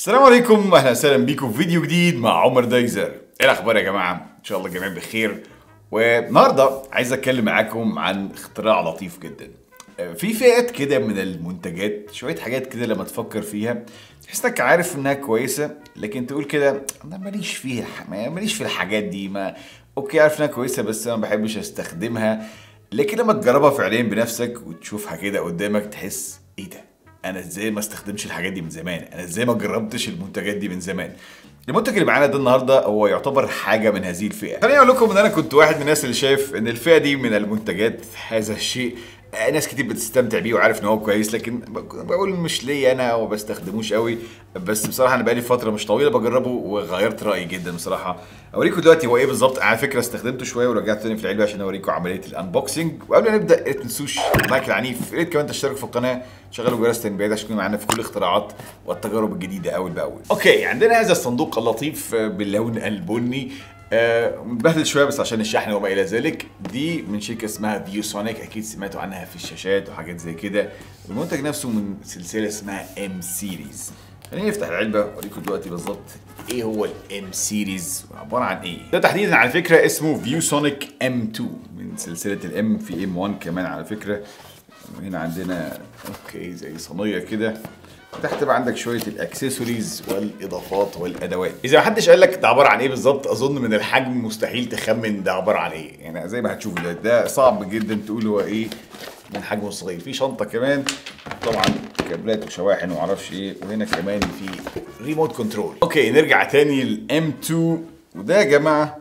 السلام عليكم اهلا وسهلا بيكم في فيديو جديد مع عمر دايزر ايه الاخبار يا جماعه ان شاء الله الجميع بخير والنهارده عايز اتكلم معاكم عن اختراع لطيف جدا في فئات كده من المنتجات شويه حاجات كده لما تفكر فيها تحس انك عارف انها كويسه لكن تقول كده انا ماليش فيها ماليش في الحاجات دي ما اوكي عارف انها كويسه بس انا ما بحبش استخدمها لكن لما تجربها فعليا بنفسك وتشوفها كده قدامك تحس ايه ده انا ازاي ما استخدمش الحاجات دي من زمان انا ازاي ما جربتش المنتجات دي من زمان المنتج اللي معانا ده النهارده هو يعتبر حاجه من هذه الفئه خليني اقول لكم ان انا كنت واحد من الناس اللي شايف ان الفئه دي من المنتجات هذا الشيء آه، ناس كتير بتستمتع بيه وعارف ان هو كويس لكن ب- بقول مش ليا انا وما بستخدموش قوي بس بصراحه انا بقالي فتره مش طويله بجربه وغيرت رايي جدا بصراحه اوريكم دلوقتي هو ايه بالظبط على فكره استخدمته شويه ورجعت تاني في العلبه عشان اوريكم عمليه الانبوكسنج وقبل ما نبدا ما تنسوش اللايك العنيف يا ريت كمان تشتركوا في القناه شغلوا جرس التنبيهات عشان تكونوا معانا في كل الاختراعات والتجارب الجديده اول باول اوكي عندنا هذا الصندوق اللطيف آه، باللون البني آه، متبهدل شويه بس عشان الشحن وما الى ذلك دي من شركه اسمها فيو سونيك اكيد سمعتوا عنها في الشاشات وحاجات زي كده المنتج نفسه من سلسله اسمها ام سيريز خلينا نفتح العلبه اوريكم دلوقتي بالظبط ايه هو الام سيريز عباره عن ايه ده تحديدا على فكره اسمه فيو سونيك ام 2 من سلسله الام في ام 1 كمان على فكره وهنا عندنا اوكي زي صينيه كده تحت بقى عندك شويه الاكسسوارز والاضافات والادوات اذا ما حدش قال لك ده عباره عن ايه بالظبط اظن من الحجم مستحيل تخمن ده عباره عن ايه يعني زي ما هتشوفوا ده ده صعب جدا تقول هو ايه من حجمه الصغير في شنطه كمان طبعا كابلات وشواحن ومعرفش ايه وهنا كمان في ريموت كنترول اوكي نرجع تاني للام 2 وده يا جماعه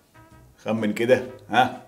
خمن كده ها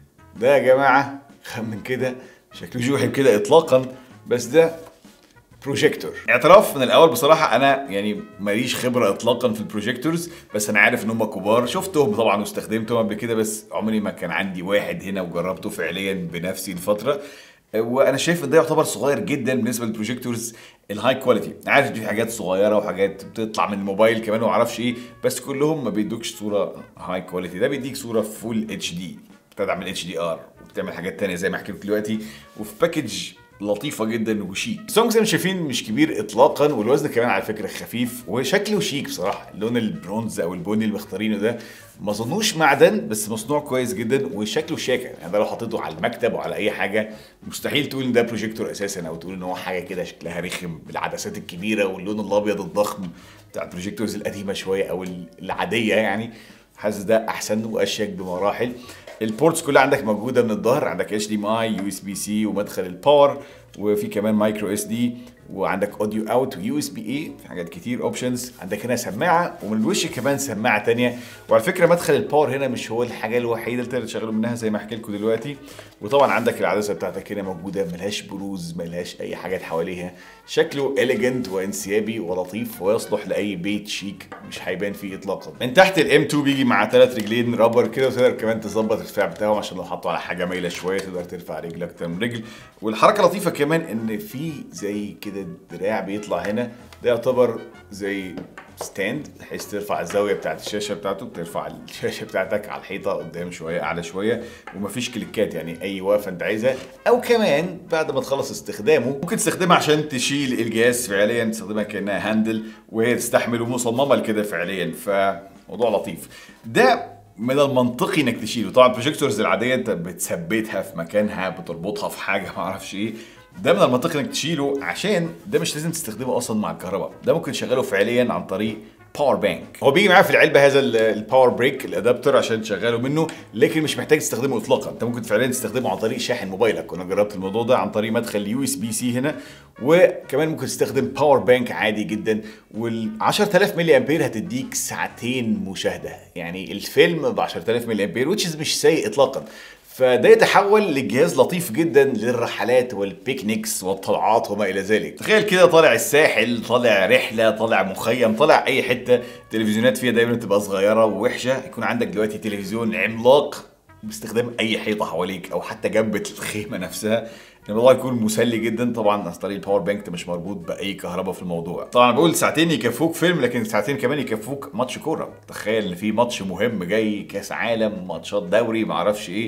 ده يا جماعه خمن كده شكله جوحي كده اطلاقا بس ده بروجيكتور اعتراف من الاول بصراحه انا يعني ماليش خبره اطلاقا في البروجيكتورز بس انا عارف ان هم كبار شفتهم طبعا واستخدمتهم قبل كده بس عمري ما كان عندي واحد هنا وجربته فعليا بنفسي لفتره وانا شايف ان ده يعتبر صغير جدا بالنسبه للبروجيكتورز الهاي كواليتي عارف دي حاجات صغيره وحاجات بتطلع من الموبايل كمان ومعرفش ايه بس كلهم ما بيدوكش صوره هاي كواليتي ده بيديك صوره فول اتش دي بتدعم الاتش دي ار وبتعمل حاجات تانية زي ما حكيت لكم دلوقتي وفي باكج لطيفه جدا وشيك سونج زي ما شايفين مش كبير اطلاقا والوزن كمان على فكره خفيف وشكله شيك بصراحه اللون البرونز او البني اللي مختارينه ده ما اظنوش معدن بس مصنوع كويس جدا وشكله شاكر يعني ده لو حطيته على المكتب وعلى اي حاجه مستحيل تقول ان ده بروجيكتور اساسا او تقول ان هو حاجه كده شكلها رخم بالعدسات الكبيره واللون الابيض الضخم بتاع البروجيكتورز القديمه شويه او العاديه يعني حاسس ده احسن واشيك بمراحل البورتس كلها عندك موجوده من الظهر عندك اتش دي ام اي يو اس بي سي ومدخل الباور وفي كمان مايكرو اس دي وعندك اوديو اوت ويو اس بي اي في حاجات كتير اوبشنز عندك هنا سماعه ومن الوش كمان سماعه تانية وعلى فكره مدخل الباور هنا مش هو الحاجه الوحيده اللي تقدر تشغله منها زي ما احكي لكم دلوقتي وطبعا عندك العدسه بتاعتك هنا موجوده ملهاش بروز ملهاش اي حاجات حواليها شكله اليجنت وانسيابي ولطيف ويصلح لاي بيت شيك مش هيبان فيه اطلاقا من تحت الام 2 بيجي مع ثلاث رجلين رابر كده وتقدر كمان تظبط الارتفاع بتاعهم عشان لو حطه على حاجه مايله شويه تقدر ترفع رجل اكتر من رجل والحركه لطيفه كمان ان في زي كده دراع بيطلع هنا ده يعتبر زي ستاند بحيث ترفع الزاويه بتاعت الشاشه بتاعته بترفع الشاشه بتاعتك على الحيطه قدام شويه اعلى شويه ومفيش كليكات يعني اي وقفه انت عايزها او كمان بعد ما تخلص استخدامه ممكن تستخدمها عشان تشيل الجهاز فعليا تستخدمها كانها هاندل وهي تستحمل ومصممه لكده فعليا فموضوع لطيف ده من المنطقي انك تشيله طبعا البروجيكتورز العاديه انت بتثبتها في مكانها بتربطها في حاجه ما اعرفش ايه ده من المنطقي انك تشيله عشان ده مش لازم تستخدمه اصلا مع الكهرباء ده ممكن تشغله فعليا عن طريق باور بانك هو بيجي معاه في العلبه هذا ال- الباور بريك الادابتر عشان تشغله منه لكن مش محتاج تستخدمه اطلاقا انت ممكن فعليا تستخدمه عن طريق شاحن موبايلك وانا جربت الموضوع ده عن طريق مدخل يو اس بي سي هنا وكمان ممكن تستخدم باور بانك عادي جدا وال 10000 ملي امبير هتديك ساعتين مشاهده يعني الفيلم ب 10000 ملي امبير which is مش سيء اطلاقا فده يتحول لجهاز لطيف جدا للرحلات والبيكنيكس والطلعات وما الى ذلك تخيل كده طالع الساحل طالع رحله طالع مخيم طالع اي حته تلفزيونات فيها دايما بتبقى صغيره ووحشه يكون عندك دلوقتي تلفزيون عملاق باستخدام اي حيطه حواليك او حتى جنب الخيمه نفسها الموضوع يكون مسلي جدا طبعا عن طريق الباور بانك مش مربوط باي كهرباء في الموضوع طبعا بقول ساعتين يكفوك فيلم لكن ساعتين كمان يكفوك ماتش كوره تخيل ان في ماتش مهم جاي كاس عالم ماتشات دوري معرفش ايه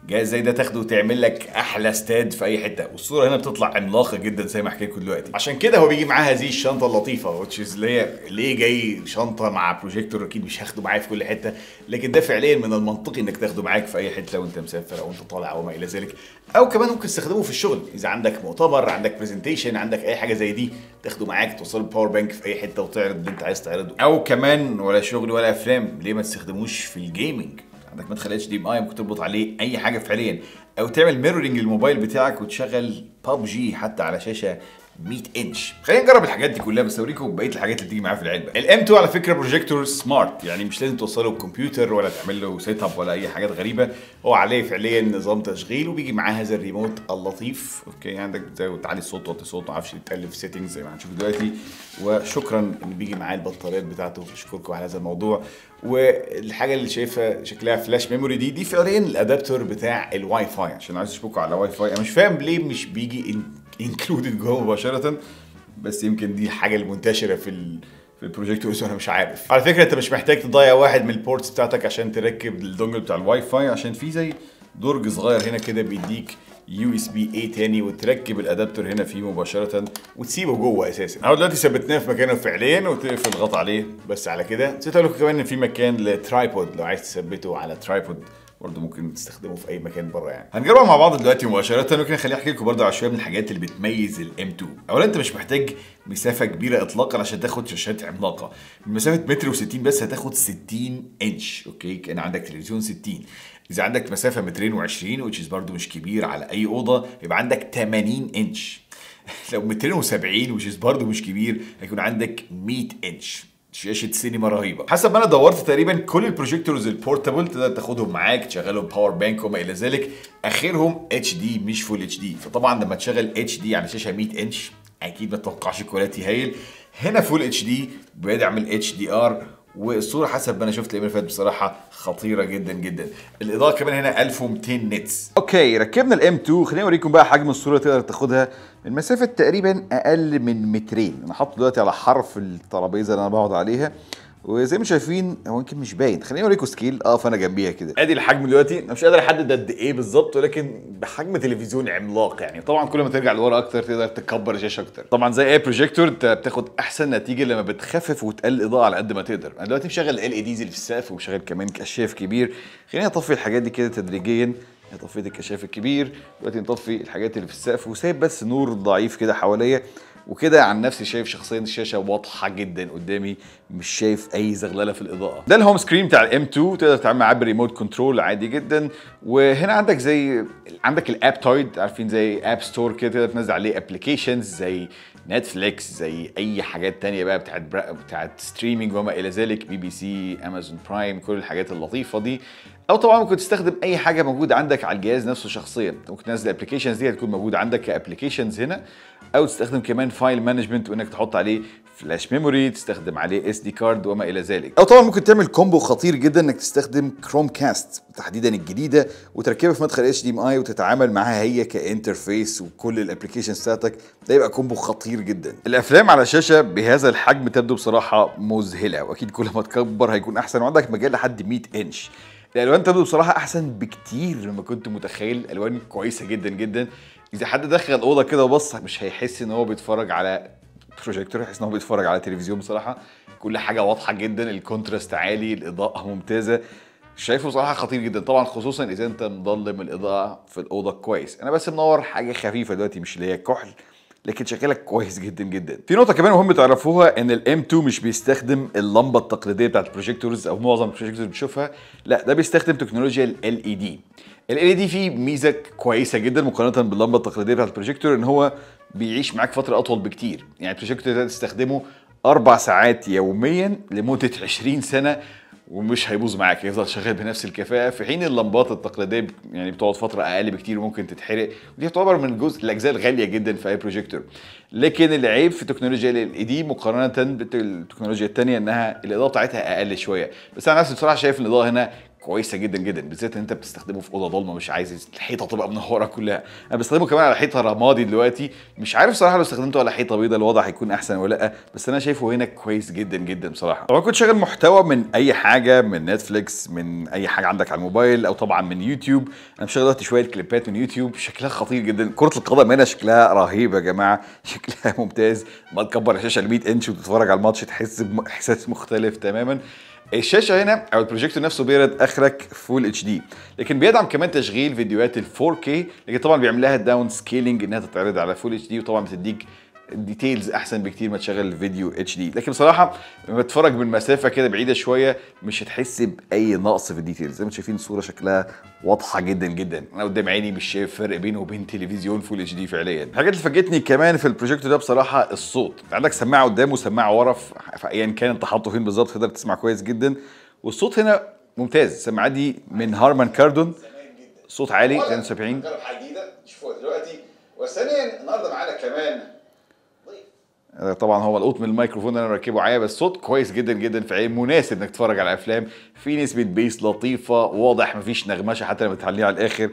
جهاز زي ده تاخده وتعمل لك احلى استاد في اي حته والصوره هنا بتطلع عملاقه جدا زي ما حكيت لكم دلوقتي عشان كده هو بيجي معاه هذه الشنطه اللطيفه which is اللي هي ليه جاي شنطه مع بروجيكتور اكيد مش هاخده معايا في كل حته لكن ده فعليا من المنطقي انك تاخده معاك في اي حته وانت مسافر او انت طالع او ما الى ذلك او كمان ممكن تستخدمه في الشغل اذا عندك مؤتمر عندك برزنتيشن عندك اي حاجه زي دي تاخده معاك توصله باور بانك في اي حته وتعرض اللي انت عايز تعرضه او كمان ولا شغل ولا افلام ليه ما تستخدموش في الجيمنج عندك مدخل اتش دي ام اي ممكن تربط عليه اي حاجه فعليا او تعمل ميرورنج للموبايل بتاعك وتشغل ببجي حتى على شاشه 100 انش خلينا نجرب الحاجات دي كلها بس اوريكم بقيه الحاجات اللي بتيجي معاها في العلبه الام 2 على فكره بروجيكتور سمارت يعني مش لازم توصله بكمبيوتر ولا تعمل له سيت اب ولا اي حاجات غريبه هو عليه فعليا نظام تشغيل وبيجي معاه هذا الريموت اللطيف اوكي عندك زي تعلي الصوت وطي الصوت ما اعرفش تقلب في سيتنجز زي ما هنشوف دلوقتي وشكرا ان بيجي معاه البطاريات بتاعته اشكركم على هذا الموضوع والحاجه اللي شايفها شكلها فلاش ميموري دي دي فعليا الادابتور بتاع الواي فاي عشان عايز اشبكه على واي فاي انا مش فاهم ليه مش بيجي انكلودد جوه مباشره بس يمكن دي الحاجه المنتشره في ال في البروجيكتورز وانا مش عارف على فكره انت مش محتاج تضيع واحد من البورتس بتاعتك عشان تركب الدونجل بتاع الواي فاي عشان في زي درج صغير هنا كده بيديك يو اس بي اي تاني وتركب الادابتور هنا فيه مباشره وتسيبه جوه اساسا اهو دلوقتي ثبتناه في مكانه فعليا وتقفل الغطا عليه بس على كده نسيت اقول لكم كمان ان في مكان لترايبود لو عايز تثبته على ترايبود برضه ممكن تستخدمه في اي مكان بره يعني هنجربها مع بعض دلوقتي مباشره ممكن اخليني احكي لكم برضه على شويه من الحاجات اللي بتميز الام 2 اولا انت مش محتاج مسافه كبيره اطلاقا عشان تاخد شاشات عملاقه من مسافه متر و60 بس هتاخد 60 انش اوكي كان عندك تلفزيون 60 اذا عندك مسافه مترين و20 which is برضه مش كبير على اي اوضه يبقى عندك 80 انش لو 270 which is برضه مش كبير هيكون عندك 100 انش شاشه سينما رهيبه حسب ما انا دورت تقريبا كل البروجيكتورز البورتابل تقدر تاخدهم معاك تشغلهم باور بانك وما الى ذلك اخرهم اتش دي مش فول اتش دي فطبعا لما تشغل اتش دي على شاشه 100 انش اكيد ما تتوقعش كواليتي هايل هنا فول اتش دي بيدعم الاتش دي ار والصوره حسب ما انا شفت الايام اللي فاتت بصراحه خطيره جدا جدا الاضاءه كمان هنا 1200 نتس اوكي ركبنا الام 2 خليني اوريكم بقى حجم الصوره تقدر تاخدها من مسافه تقريبا اقل من مترين انا حاطه دلوقتي على حرف الترابيزه اللي انا بقعد عليها وزي ما شايفين هو يمكن مش باين خليني اوريكم سكيل اه فانا جنبيها كده ادي الحجم دلوقتي انا مش قادر احدد قد ايه بالظبط ولكن بحجم تلفزيون عملاق يعني طبعا كل ما ترجع لورا اكتر تقدر تكبر الشاشه اكتر طبعا زي اي بروجيكتور انت بتاخد احسن نتيجه لما بتخفف وتقلل الاضاءه على قد ما تقدر انا دلوقتي مشغل ال اي ديز اللي في السقف ومشغل كمان كشاف كبير خليني اطفي الحاجات دي كده تدريجيا طفيت الكشاف الكبير دلوقتي نطفي الحاجات اللي في السقف وسايب بس نور ضعيف كده حواليا وكده عن نفسي شايف شخصيا الشاشه واضحه جدا قدامي مش شايف اي زغلله في الاضاءه ده الهوم سكرين بتاع الام 2 تقدر تعمل معاه بريموت كنترول عادي جدا وهنا عندك زي عندك الاب تويد عارفين زي اب ستور كده تقدر تنزل عليه ابلكيشنز زي نتفليكس زي اي حاجات تانية بقى بتاعت بتاعت ستريمينج وما الى ذلك بي بي سي امازون برايم كل الحاجات اللطيفه دي او طبعا ممكن تستخدم اي حاجه موجوده عندك على الجهاز نفسه شخصيا ممكن تنزل الابلكيشنز دي هتكون موجوده عندك كابلكيشنز هنا او تستخدم كمان فايل مانجمنت وانك تحط عليه فلاش ميموري تستخدم عليه اس دي كارد وما الى ذلك او طبعا ممكن تعمل كومبو خطير جدا انك تستخدم كروم كاست تحديدا الجديده وتركبها في مدخل اتش دي ام اي وتتعامل معاها هي كانترفيس وكل الابلكيشنز بتاعتك ده يبقى كومبو خطير جدا الافلام على شاشه بهذا الحجم تبدو بصراحه مذهله واكيد كل ما تكبر هيكون احسن وعندك مجال لحد 100 انش الالوان تبدو بصراحه احسن بكتير مما كنت متخيل الوان كويسه جدا جدا اذا حد دخل الاوضه كده وبص مش هيحس ان هو بيتفرج على بروجيكتور يحس ان هو بيتفرج على تلفزيون بصراحه كل حاجه واضحه جدا الكونتراست عالي الاضاءه ممتازه شايفه بصراحه خطير جدا طبعا خصوصا اذا انت مضلم الاضاءه في الاوضه كويس انا بس منور حاجه خفيفه دلوقتي مش اللي هي كحل لكن شكلك كويس جدا جدا في نقطه كمان مهم تعرفوها ان الام 2 مش بيستخدم اللمبه التقليديه بتاعت البروجيكتورز او معظم البروجيكتورز اللي بتشوفها لا ده بيستخدم تكنولوجيا ال اي دي ال اي دي فيه ميزه كويسه جدا مقارنه باللمبه التقليديه بتاعت البروجيكتور ان هو بيعيش معاك فتره اطول بكتير يعني البروجيكتور ده تستخدمه اربع ساعات يوميا لمده 20 سنه ومش هيبوظ معاك يفضل شغال بنفس الكفاءه في حين اللمبات التقليديه يعني بتقعد فتره اقل بكتير وممكن تتحرق ودي تعتبر من جزء الاجزاء الغاليه جدا في اي بروجيكتور لكن العيب في تكنولوجيا ال دي مقارنه بالتكنولوجيا الثانيه انها الاضاءه بتاعتها اقل شويه بس انا نفسي بصراحه شايف ان الاضاءه هنا كويسه جدا جدا بالذات ان انت بتستخدمه في اوضه ضلمه مش عايز الحيطه تبقى منوره كلها انا بستخدمه كمان على حيطه رمادي دلوقتي مش عارف صراحه لو استخدمته على حيطه بيضاء الوضع هيكون احسن ولا لا بس انا شايفه هنا كويس جدا جدا بصراحه طبعا كنت شغال محتوى من اي حاجه من نتفليكس من اي حاجه عندك على الموبايل او طبعا من يوتيوب انا مشغل دلوقتي شويه كليبات من يوتيوب شكلها خطير جدا كره القدم هنا شكلها رهيب يا جماعه شكلها ممتاز ما تكبر الشاشه ل 100 انش وتتفرج على الماتش تحس باحساس مختلف تماما الشاشه هنا او البروجيكتور نفسه بيرد اخرك فول اتش دي لكن بيدعم كمان تشغيل فيديوهات ال 4K لكن طبعا بيعمل لها داون سكيلينج انها تتعرض على فول اتش دي وطبعا بتديك ديتيلز احسن بكتير ما تشغل الفيديو اتش دي لكن بصراحه لما تتفرج من مسافه كده بعيده شويه مش هتحس باي نقص في الديتيلز زي ما انتم شايفين الصوره شكلها واضحه جدا جدا انا قدام عيني مش شايف فرق بينه وبين تلفزيون فول اتش دي فعليا الحاجات اللي فاجئتني كمان في البروجيكتور ده بصراحه الصوت عندك سماعه قدام وسماعه ورا في ايا كان انت حاطه فين بالظبط تقدر تسمع كويس جدا والصوت هنا ممتاز السماعات دي من هارمان كاردون صوت عالي 72 نجرب حاجه جديده نشوفوها دلوقتي وثانيا النهارده معانا كمان ضيف طبعا هو القط من الميكروفون اللي انا مركبه معايا بس صوت كويس جدا جدا في عين مناسب انك تتفرج على افلام في نسبه بيس لطيفه واضح مفيش نغمشه حتى لما تعليها على الاخر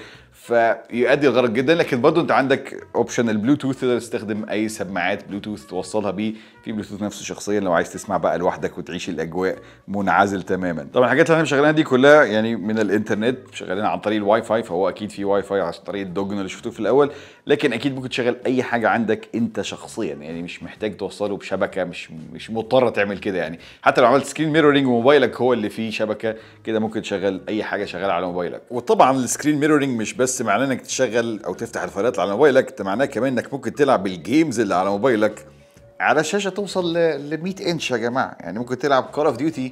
فيؤدي الغرض جدا لكن برضه انت عندك اوبشن البلوتوث تقدر تستخدم اي سماعات بلوتوث توصلها بيه في بلوتوث نفسه شخصيا لو عايز تسمع بقى لوحدك وتعيش الاجواء منعزل تماما طبعا الحاجات اللي احنا مشغلينها دي كلها يعني من الانترنت شغالينها عن طريق الواي فاي فهو اكيد في واي فاي عن طريق الدوجن اللي شفتوه في الاول لكن اكيد ممكن تشغل اي حاجه عندك انت شخصيا يعني مش محتاج توصله بشبكه مش مش مضطر تعمل كده يعني حتى لو عملت سكرين ميرورنج وموبايلك هو اللي فيه شبكه كده ممكن تشغل اي حاجه شغاله على موبايلك وطبعا السكرين ميرورنج مش بس معناه انك تشغل او تفتح الفايلات اللي على موبايلك ده معناه كمان انك ممكن تلعب بالجيمز اللي على موبايلك على شاشه توصل ل 100 انش يا جماعه يعني ممكن تلعب كول اوف ديوتي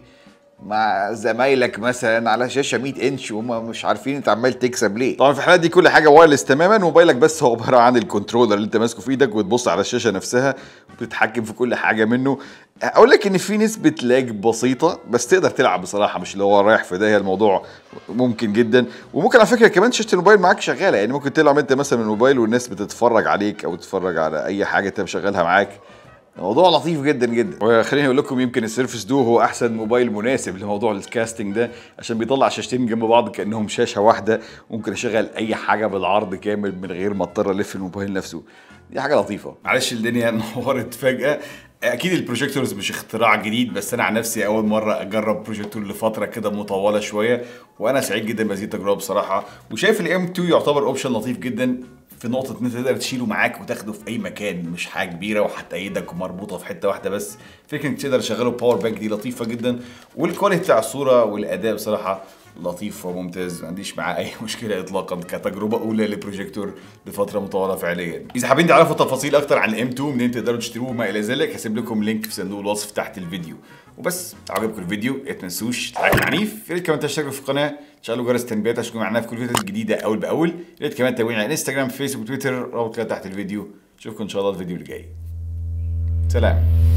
مع زمايلك مثلا على شاشه 100 انش وهم مش عارفين انت عمال تكسب ليه طبعا في الحالات دي كل حاجه وايرلس تماما موبايلك بس هو عباره عن الكنترولر اللي انت ماسكه في ايدك وتبص على الشاشه نفسها وبتتحكم في كل حاجه منه اقول لك ان في نسبه لاج بسيطه بس تقدر تلعب بصراحه مش اللي هو رايح في داهيه الموضوع ممكن جدا وممكن على فكره كمان شاشه الموبايل معاك شغاله يعني ممكن تلعب انت مثلا من الموبايل والناس بتتفرج عليك او تتفرج على اي حاجه انت مشغلها معاك موضوع لطيف جدا جدا وخليني اقول لكم يمكن السيرفس دو هو احسن موبايل مناسب لموضوع الكاستنج ده عشان بيطلع شاشتين جنب بعض كانهم شاشه واحده ممكن اشغل اي حاجه بالعرض كامل من غير ما اضطر الف الموبايل نفسه دي حاجه لطيفه معلش الدنيا نورت فجاه اكيد البروجيكتورز مش اختراع جديد بس انا عن نفسي اول مره اجرب بروجيكتور لفتره كده مطوله شويه وانا سعيد جدا بهذه التجربه بصراحه وشايف الام 2 يعتبر اوبشن لطيف جدا في نقطة ان انت تقدر تشيله معاك وتاخده في اي مكان مش حاجة كبيرة وحتى ايدك مربوطة في حتة واحدة بس فكرة انك تقدر تشغله باور بانك دي لطيفة جدا والكواليتي بتاع الصورة والاداء بصراحة لطيف وممتاز ما عنديش معاه اي مشكله اطلاقا كتجربه اولى لبروجيكتور لفتره مطوله فعليا اذا حابين تعرفوا تفاصيل اكتر عن الام 2 منين تقدروا تشتروه وما الى ذلك هسيب لكم لينك في صندوق الوصف تحت الفيديو وبس لو عجبكم الفيديو ما تنسوش لايك عنيف يا ريت كمان تشتركوا في القناه تشغلوا جرس التنبيهات عشان تكونوا معانا في كل فيديوهات جديده اول باول يا ريت كمان تتابعوني على انستجرام فيسبوك تويتر رابط كده تحت الفيديو اشوفكم ان شاء الله الفيديو اللي جاي سلام